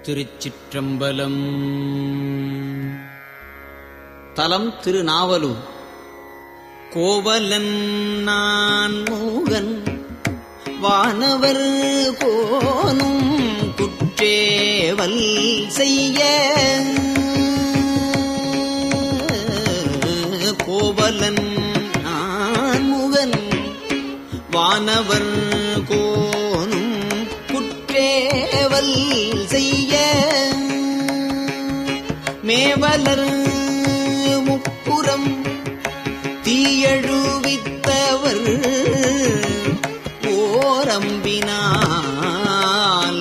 திருச்சிற்றம்பலம் தலம் திருநாவலூர் கோவலன் நான் மூகன் வானவர் கோனும் குற்றேவல் செய்ய கோவலன் நான் முகன் வானவர் கோனும் குற்றேவல் செய்ய மேவலர் முப்புறம் தீயழுவித்தவர் ஓரம்பினால்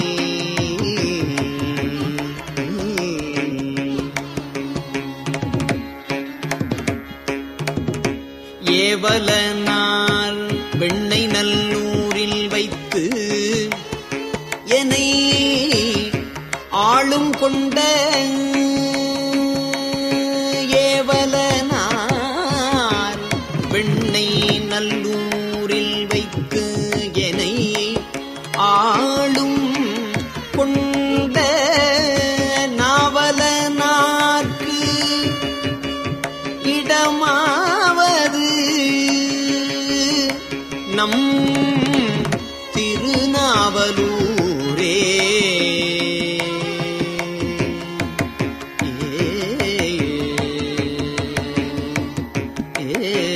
ஏவலனார் வெண்ணை நல்லூரில் வைத்து என்னை ஆளும் கொண்ட ஏவலனார் வெண்ணை நல்லூரில் வைத்து என்னை ஆளும் கொண்ட நாவலனார்க்கு இடமாவது நம் திருநாவலூரே ஏ, ஏ.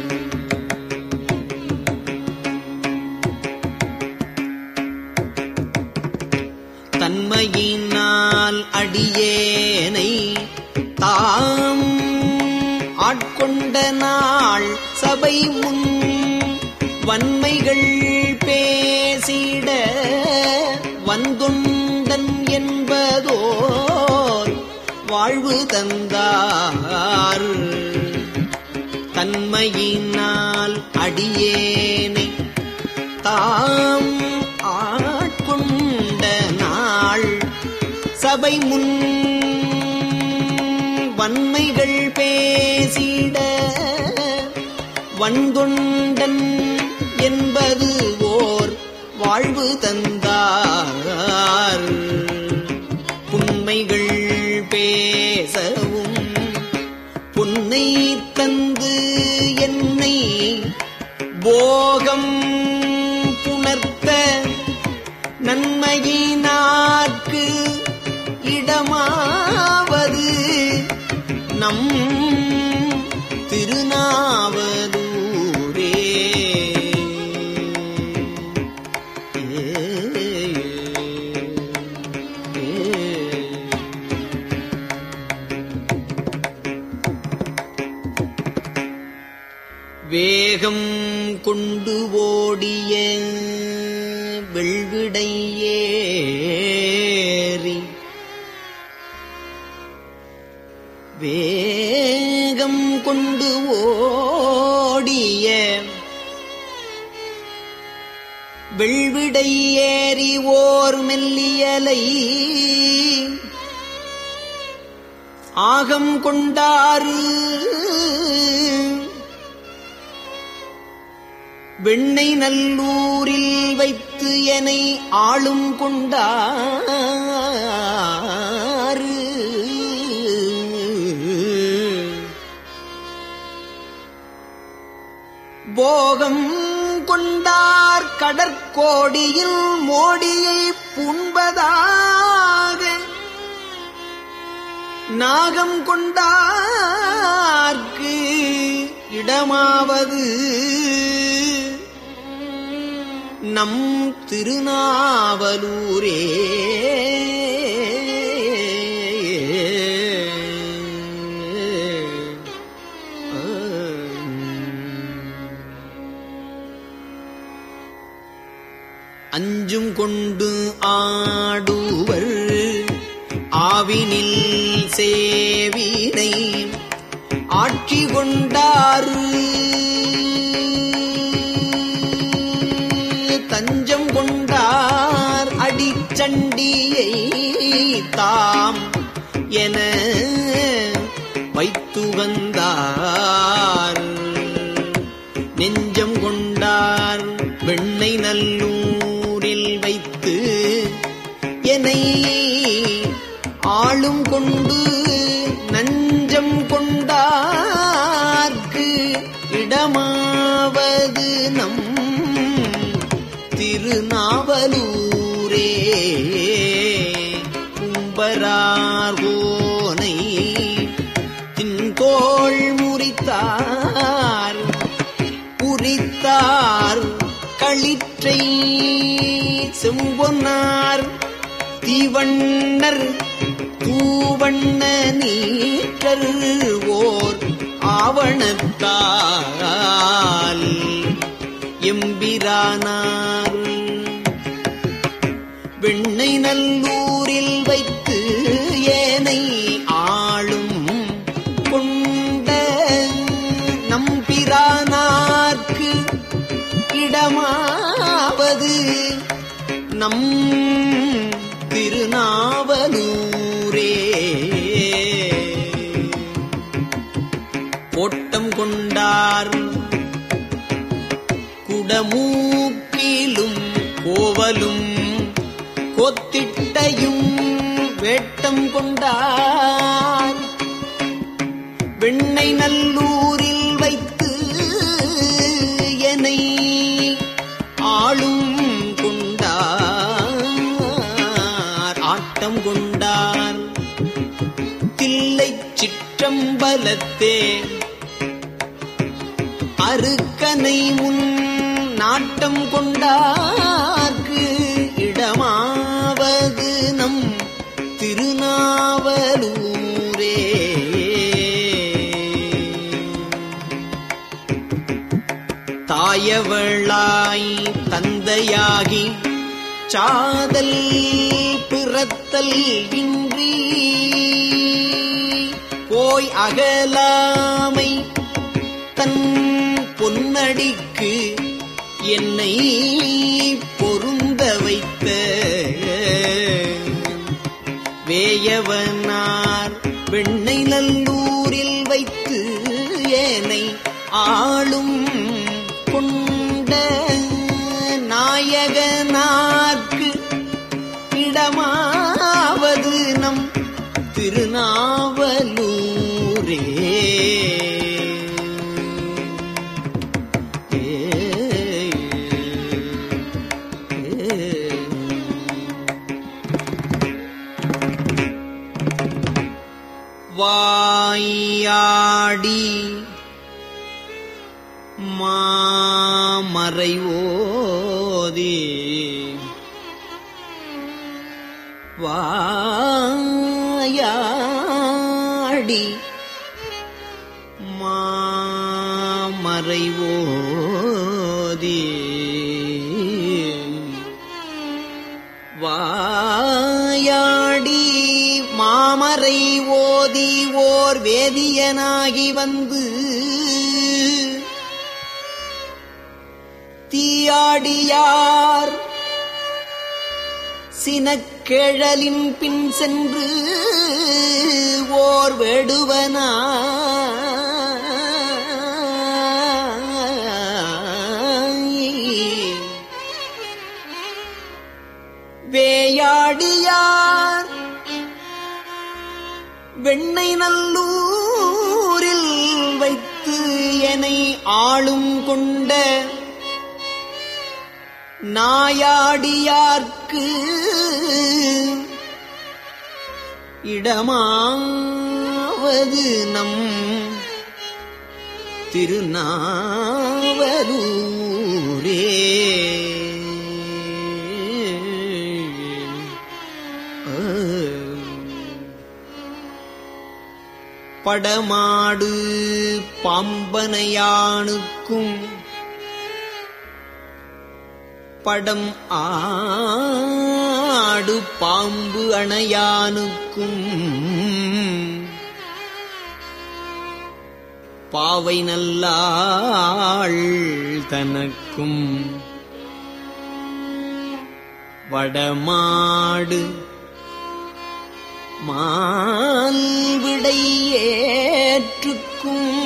தன்மையினால் அடியேனை தாம் ஆட்கொண்ட நாள் சபை முன் வன்மைகள் பேசிட வந்துண்டன் என்பதோர் வாழ்வு தந்தார் தன்மையினால் அடியேனை தாம் ஆட்கொண்ட நாள் சபை முன் வன்மைகள் பேசிட வன்கொண்டன் என்பது ஓர் வாழ்வு தந்தார் புண்மைகள் பேசவும் பொன்னை தந்து என்னை போகம் புணர்த்த நன்மையினார்க்கு இடமாவது நம் திருநாவலூரே வேகம் கொண்டு ஓடிய வெள்விடை ஏறி வேகம் கொண்டு ஓடிய வெள்விடை ஏறி ஓர் மெல்லியலை ஆகம் கொண்டாறு வெண்ணை நல்லூரில் வைத்து எனை ஆளும் கொண்டாறு போகம் கொண்டார் கடற்கோடியில் மோடியை புண்பதாக நாகம் கொண்டார்க்கு இடமாவது நம் திருநாவலூரே அஞ்சும் கொண்டு ஆடுவர் ஆவினில் சேவினை ஆட்சி கொண்டாறு தஞ்சம் கொண்டார் அடிச்சண்டியை தாம் என வைத்து வந்தார் நெஞ்சம் கொண்டார் வெண்ணை நல்லூரில் வைத்து என்னை ஆளும் கொண்டு நஞ்சம் கொண்டார்க்கு இடமாவது நம் திருநாவலூரே கும்பரார்கோனை தின்கோள் முறித்தார் உரித்தார் களிற்றை செம்பொன்னார் தீவண்ணர் தூவண்ண நீற்றர் ஓர் ஆவணத்தால் எம்பிரானார் வெண்ணை நல்லூரில் வைத்து ஏனை ஆளும் கொண்ட நம்பிரானார்க்கு இடமாவது நம் திருநாவலூரே ஓட்டம் கொண்டார் குடமூக்கிலும் கோவலும் கொத்திட்டையும் வேட்டம் கொண்டார் வெண்ணை நல்லூரில் வைத்து என்னை ஆளும் கொண்டார் ஆட்டம் கொண்டார் தில்லை சிற்றம்பலத்தே அருக்கனை முன் நாட்டம் கொண்டார்க்கு இடமாவது நம் திருநாவலூரே தாயவளாய் தந்தையாகி சாதல் பிறத்தல் இன்றி போய் அகலாமை தன் பொன்னடிக்கு என்னை பொருந்த வைத்த வேயவனார் வெண்ணை நல்லூரில் வைத்து ஏனை ஆளும் கொண்ட நாயகனார்க்கு இடமாவது நம் திருநாவலூரே வாயாடி மாமறைவோதி வாயாடி மாமறைவோதி வாயாடி மாமறை ஓதி ஓர் வேதியனாகி வந்து தீயாடியார் சினக்கேழலின் பின் சென்று ஓர் வேடுவனா வேயாடியார் வெண்ணை நல்லூரில் வைத்து என்னை ஆளும் கொண்ட நாயாடியார்க்கு இடமாவது நம் திருநாவலூரே படமாடு பாம்பனையானுக்கும் படம் ஆடு பாம்பு அணையானுக்கும் பாவை நல்லாள் தனக்கும் வடமாடு மால்விடை ஏற்றுக்கும்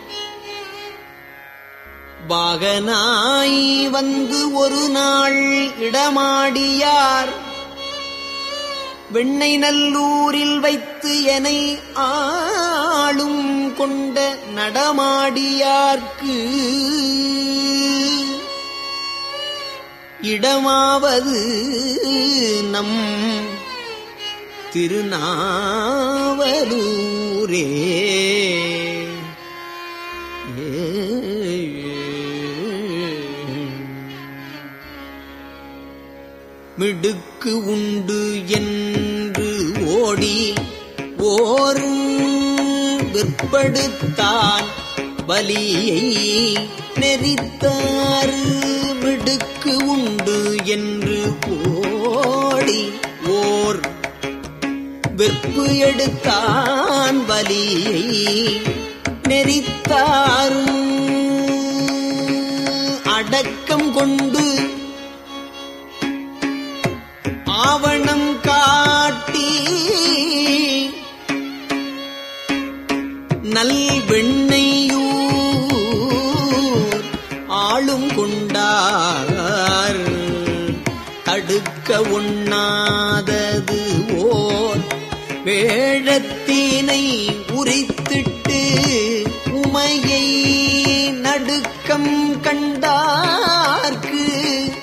பாகனாய் வந்து ஒரு நாள் இடமாடியார் வெண்ணை நல்லூரில் வைத்து எனை ஆளும் கொண்ட நடமாடியார்க்கு இடமாவது நம் திருநாவலூரே மிடுக்கு உண்டு என்று ஓடி ஓர் விற்படுத்தான் வலியை நெறித்தார் மிடுக்கு உண்டு என்று ஓடி ஓர் வெற்பு எடுத்தான் வலியை நெறித்தாரும் அடக்கம் கொண்டு ஆவணம் காட்டி நல் வெண்ணையூர் ஆளும் கொண்டார் தடுக்க ஒண்ணாதது ஓர் வேழத்தினை உரித்திட்டு உமையை நடுக்கம் கண்டார்க்கு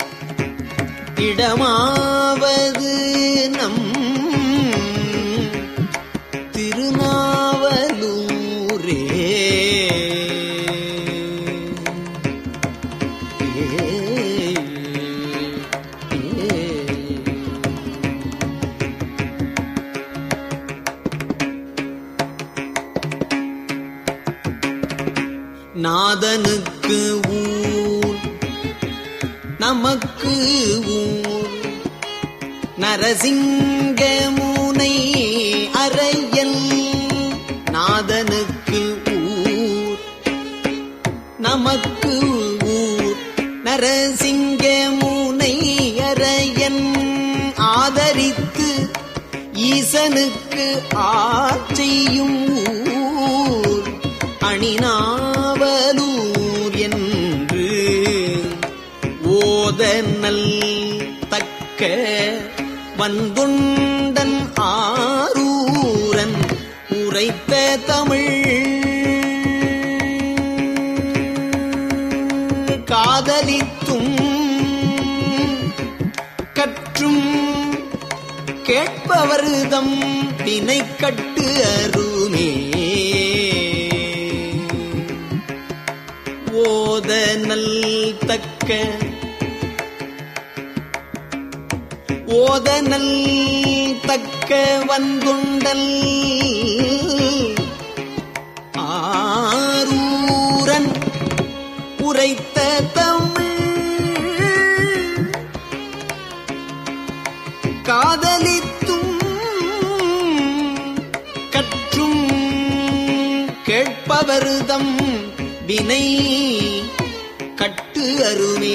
இடமாவது நம் திருநாவலூரே நாதனுக்கு ஊர் நமக்கு ஊர் நரசிங்கமுனை அறையல் நாதனுக்கு ஊர் நமக்கு ஊர் நரசிங்கமுனை அறையன் ஆதரித்து ஈசனுக்கு ஆட்சியும் ஊர் அணிநாவலூர் என்று ஓதனல் தக்க வந்துண்டன் ஆரூரன் உரைத்த தமிழ் காதலித்தும் கற்றும் கேட்பவர்தம் வினை கட்டு அருமே ஓதனல் தக்க ஓதனல் தக்க வந்துண்டல் ஆரூரன் உரைத்த தமிழ் காதலித்தும் கற்றும் கேட்பவர்தம் வினை கட்டு அருமே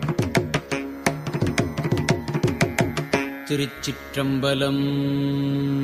திருச்சிற்றம்பலம்